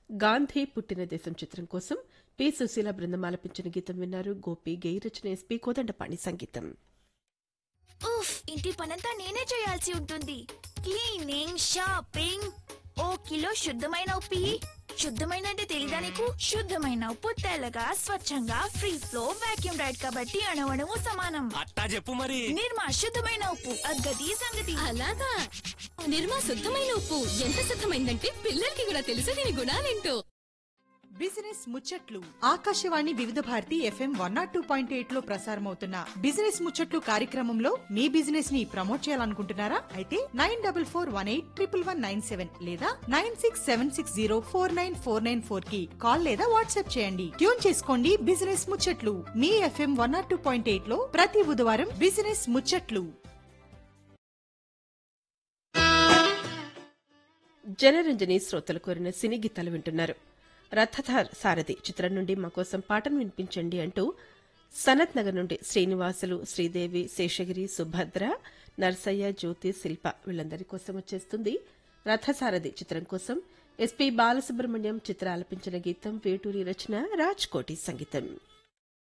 గాంధీ పుట్టిన దేశం చిత్రం కోసం పి సుశీల బృందం ఆలపించిన గీతం విన్నారు గోపి గెయి రచన ఎస్పి కోదండపాణి సంగీతం ఉఫ్ ఇంటి పనంతా నేనే చేయాల్సి ఉంటుంది క్లీనింగ్ షాపింగ్ ఓ కిలో శుద్ధమైన ఉప్పి శుద్ధమైన అంటే తెలీదా నీకు శుద్ధమైన ఉప్పు తెల్లగా స్వచ్ఛంగా ఫ్రీ ఫ్లో వాక్యూమ్ రైడ్ కాబట్టి అణవణము సమానం అట్టా చెప్పు మరి నిర్మా శుద్ధమైన ఉప్పు అద్గతి సంగతి అలాగా నిర్మా శుద్ధమైన ఉప్పు ఎంత శుద్ధమైందంటే పిల్లలకి కూడా తెలుసు దీని గుణాలేంటో బిజినెస్ ముచ్చట్లు Akashvani Vividh Bharati FM one naught two point eight లో ప్రసారమవుతున్న బిజినెస్ ముచ్చట్లు కార్యక్రమంలో మీ బిజినెస్ ని ప్రమోట్ చేయాలనుకుంటున్నారా అయితే nine double four one eight triple one nine seven లేదా nine six seven six zero four nine four nine four కి కాల్ లేదా వాట్సాప్ చేయండి ట్యూన్ చేసుకోండి బిజినెస్ ముచ్చట్లు మీ FM one naught two point eight లో ప్రతి బుధవారం బిజినెస్ ముచ్చట్లు జనరంజని శ్రోతలు కోరిన సినీ గీతాలు వింటున్నారు రథధార్ సారథి చిత్రం నుండి మా కోసం పాటను వినిపించండి అంటూ సనత్ నగర్ నుండి శ్రీనివాసులు శ్రీదేవి శేషగిరి సుభద్ర నర్సయ్య జ్యోతి శిల్ప వీళ్ళందరి కోసం వచ్చేస్తుంది రథసారథి చిత్రం కోసం ఎస్పీ బాలసుబ్రహ్మణ్యం చిత్ర ఆలపించిన గీతం వేటూరి రచన రాజ్ కోటి సంగీతం